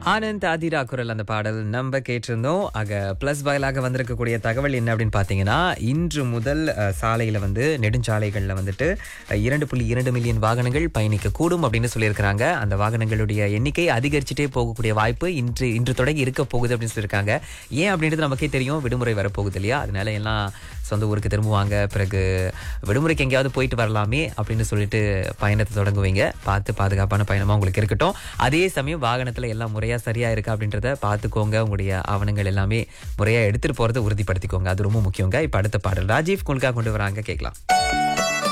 ஆனந்த் ஆதிரா குரல் அந்த பாடல் நம்ம கேட்டிருந்தோம் ஆக பிளஸ் வாயிலாக வந்திருக்கக்கூடிய தகவல் என்ன அப்படின்னு பார்த்தீங்கன்னா இன்று முதல் அஹ், சாலையில வந்து நெடுஞ்சாலைகளில் வந்துட்டு அஹ், இரண்டு புள்ளி இரண்டு மில்லியன் வாகனங்கள் பயணிக்க கூடும் அப்படின்னு சொல்லியிருக்கிறாங்க அந்த வாகனங்களுடைய எண்ணிக்கை அதிகரிச்சுட்டே போகக்கூடிய வாய்ப்பு இன்று இன்று தொடங்கி இருக்க போகுது அப்படின்னு சொல்லியிருக்காங்க ஏன் அப்படின்றது நமக்கே தெரியும் விடுமுறை வரப்போகுது இல்லையா அதனால எல்லாம் சொந்த ஊருக்கு திரும்புவாங்க பிறகு விடுமுறைக்கு எங்கேயாவது போயிட்டு வரலாமே அப்படின்னு சொல்லிட்டு பயணத்தை தொடங்குவீங்க பார்த்து பாதுகாப்பான பயணமா உங்களுக்கு இருக்கட்டும் அதே சமயம் வாகனத்துல எல்லாம் முறையா சரியா இருக்கா அப்படின்றத பார்த்துக்கோங்க உங்களுடைய ஆவணங்கள் எல்லாமே முறையா எடுத்துட்டு போறதை உறுதிப்படுத்திக்கோங்க அது ரொம்ப முக்கியங்க இப்ப அடுத்த பாடல் ராஜீவ் குல்கா கொண்டு வராங்க கேட்கலாம்